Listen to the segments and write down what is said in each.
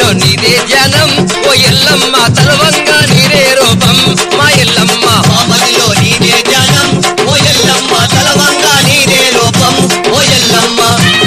నీదే ధ్యానం ఓ ఎల్లమ్మ తలవంగా నీరే రూపం మా ఎల్లమ్మ మామదిలో నీదే ధ్యానం ఓ ఎల్లమ్మ తలవంగా నీదే రూపం ఓ ఎల్లమ్మ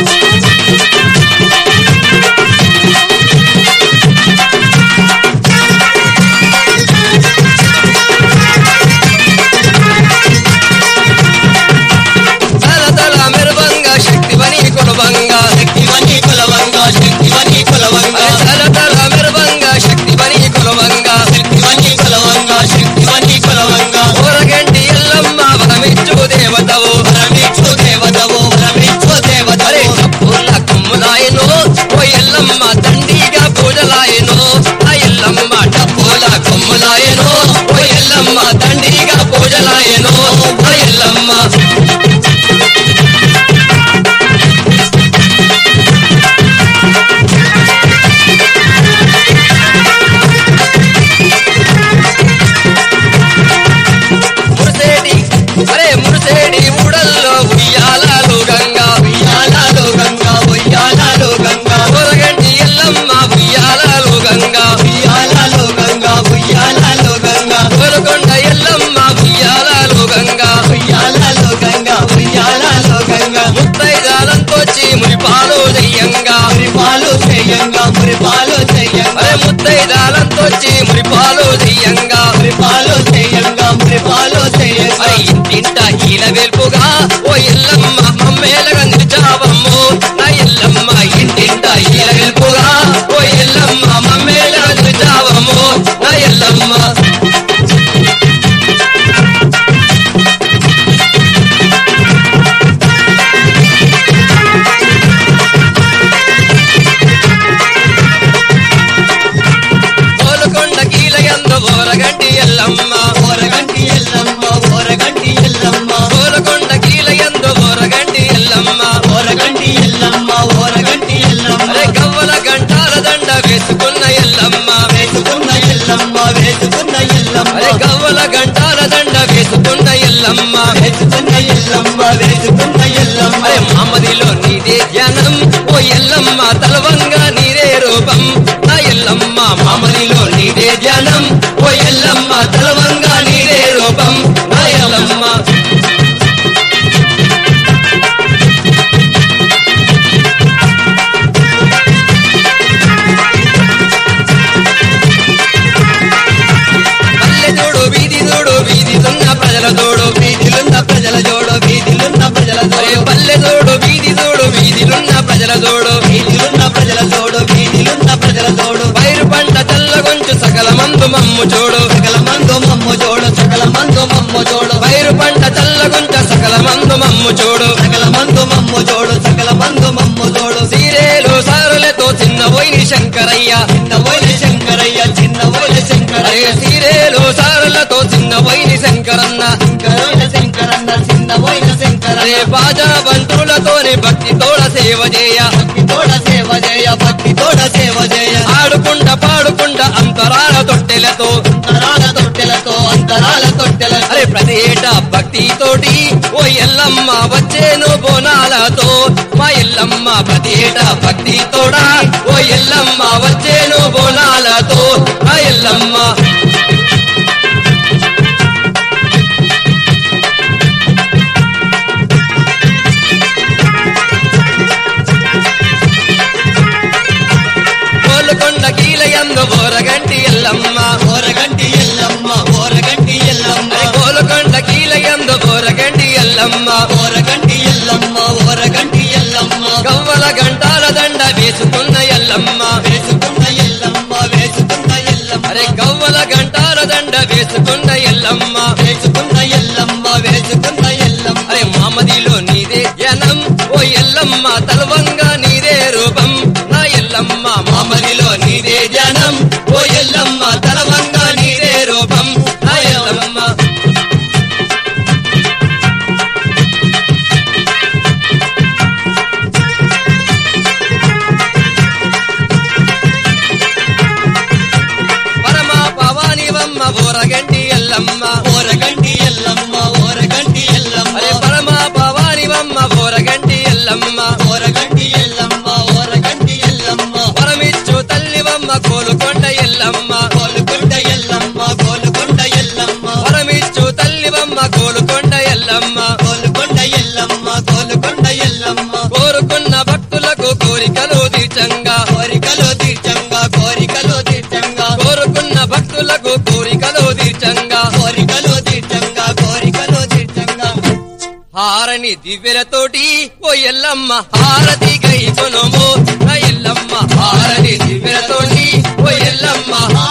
తల తల మెరువంగా శక్తివని కులవంగా శక్తివని కులవంగా శక్తివని కులవంగా తల తల మెరువంగా శక్తివని కులవంగా శక్తివని కులవంగా శక్తివని కులవంగా ఊరగంటి ఎల్లమ్మ వరమిచ్చు దేవతవు రమిచ్చు దేవతవు రమిచ్చు అరే దేవతవు పూల కొమ్ములాయను ఓ ఎల్లమ్మ దండిగా పూజలాయను ఆ ఎల్లమ్మ డబ్బుల కొమ్ములాయను ఓ ఎల్లమ్మ దండిగా పూజలాయను ఆ ఎల్లమ్మ మురిసేటి అరే మురిసేటి ఊడల్లో ఉయ్యాలాలు గంగా ఉయ్యాలాలు గంగా ఉయ్యాలాలు గంగా ఊరగంటి ఎల్లమ్మ ఉయ్యాలాలు గంగా ఉయ్యాలాలు గంగా ఉయ్యాలాలు గంగా ఊరకొండ ఎల్లమ్మ ఉయ్యాలాలు గంగా ఉయ్యాలాలు గంగా ఉయ్యాలాలు గంగా ముత్తైదాలంతోచి మురిపాలు దెయ్యంగా మురిపాలు చెయ్యంగా మురిపాలు చెయ్యంగా అరే ముత్తైదాలంతోచి మురిపాలు దెయ్యంగా మురిపాలు చెయ్యంగా మురిపాలు చెయ్యంగా అరే ఇంటింట ఈల వెల్పుగా ఓ ఎల్లమ్మ మమ్మేలగా నిలిచావమ్ము నా ఎల్లమ్మ ఇంటింట ఈల వెల్పుగా ఓ ఎల్లమ్మ మమ్మేలగా నిలిచావమ్ము నా ఎల్లమ్మ కోలుకొండ కీలయందు ఓరగంటి ఎల్లమ్మ ఓరగంటి ఎల్లమ్మ ఓరగంటి ఎల్లమ్మ కోలుకొండ కీలయందు ఓరగంటి ఎల్లమ్మ ఓరగంటి ఎల్లమ్మ ఓరగంటి ఎల్లమ్మ అరే గవ్వల గంటాల దండ వేసుకున్న ఎల్లమ్మ వేసుకున్న ఎల్లమ్మ వేసుకున్న ఎల్లమ్మ అరే గవ్వల గంటాల దండ వేసుకున్న ఎల్లమ్మ వేసుకున్న ఎల్లమ్మ వేసుకున్న ఎల్లమ్మ అరే మామదిలో నీదే ధ్యానం ఓ ఎల్లమ్మ తలవంగా నీరే రూపం నా ఎల్లమ్మ మామదిలో నీదే ధ్యానం ఓ ఎల్లమ్మ తలవంగా నీరే రూపం నా ఎల్లమ్మ పల్లె చూడు వీధి చూడు వీధి దున్న ప్రజల చూడు వీధిలున్న ప్రజల జోడు వీధిలున్న ప్రజల అరే జోడు పల్లె చూడు వీధి చూడు వీధిలున్న ప్రజల చూడు వీధిలున్న ప్రజల జోడు వీధిలున్న ప్రజల జోడు పైరు పంట తెల్ల కొంచు సకల మందు మమ్ము చూడు సకల మందు మమ్ము జోడు సకల మందు మమ్ము జోడు పైరు పంట తెల్ల కొంచ సకల మందు మమ్ము చూడు సకల మందు మమ్ము జోడు సకల మందు మమ్ము జోడు సీరేలు సారులతో చిన్న పోయిని శంకరయ్య చిన్న వైల శంకరయ్య చిన్న వైల అరే శంకరయ్య సీరేలు సారులతో చిన్న పోయిని శంకరన్న శంకరైన శంకరన్న చిన్న వైల అరే శంకరయ్య బాజా బంతులతోని భక్తి తోడ సేవ చేయ భక్తి తోడ సేవ జయ భక్తి తోడ సేవ జయ ఆడుకుంట పాడుకుంట అంతరాల తొట్టెలతో అంతరాల తొట్టెలతో అంతరాల తొట్టెలతో అరే ప్రతి ఏటా భక్తి తోటి ఓ ఎల్లమ్మ వచ్చేను బోనాలతో మా ఎల్లమ్మ ప్రతి ఏటా భక్తి తోడా ఓ ఎల్లమ్మ వచ్చేను బోనాలతో మా ఎల్లమ్మ కోలుకొండ కీలయందు బోరగంటి ఎల్లమ్మ ఓరగంటి ఎల్లమ్మ ఓరగంటి ఎల్లమ్మ అరే కోలుకొండ కీలయందు బోరగంటి ఎల్లమ్మ ఓరగంటి ఎల్లమ్మ ఓరగంటి ఎల్లమ్మ గవ్వల గంటాల దండ వేసుకున్న ఎల్లమ్మ వేసుకున్న ఎల్లమ్మ వేసుకున్న ఎల్లమ్మ అరే గవ్వల గంటాల దండ వేసుకున్న ఎల్లమ్మ వేసుకున్న ఎల్లమ్మ వేసుకున్న ఎల్లమ్మ అరే మామదిలో నీదే ధ్యానం ఓ ఎల్లమ్మ తలవంగా నీదే రూపం నా ఎల్లమ్మ మామదిలో నీదే ధ్యానం ఓ ఎల్లమ్మ తలవంగా నీదే రూపం నా ఎల్లమ్మ పరమా పవానివమ్మ ఊరగంటి ఎల్లమ్మ ఓరగంటి ఎల్లమ్మ ఓరగంటి ఎల్లమ్మ అరే పరమా పవానివమ్మ ఊరగంటి ఎల్లమ్మ ఓరగంటి ఎల్లమ్మ ఎల్లమ్మ కోరుకున్న భక్తులకు కోరికలు తీర్చంగా కోరికలు తీర్చంగా కోరికలు తీర్చంగా కోరుకున్న భక్తులకు కోరికలు తీర్చంగా కోరికలు తీర్చంగా కోరికలు తీర్చంగా హారని దివ్యలతోటి ఓ ఎల్లమ్మ హారతి గై కొనుము నా ఎల్లమ్మ హారని దివ్యలతోటి ఓ ఎల్లమ్మ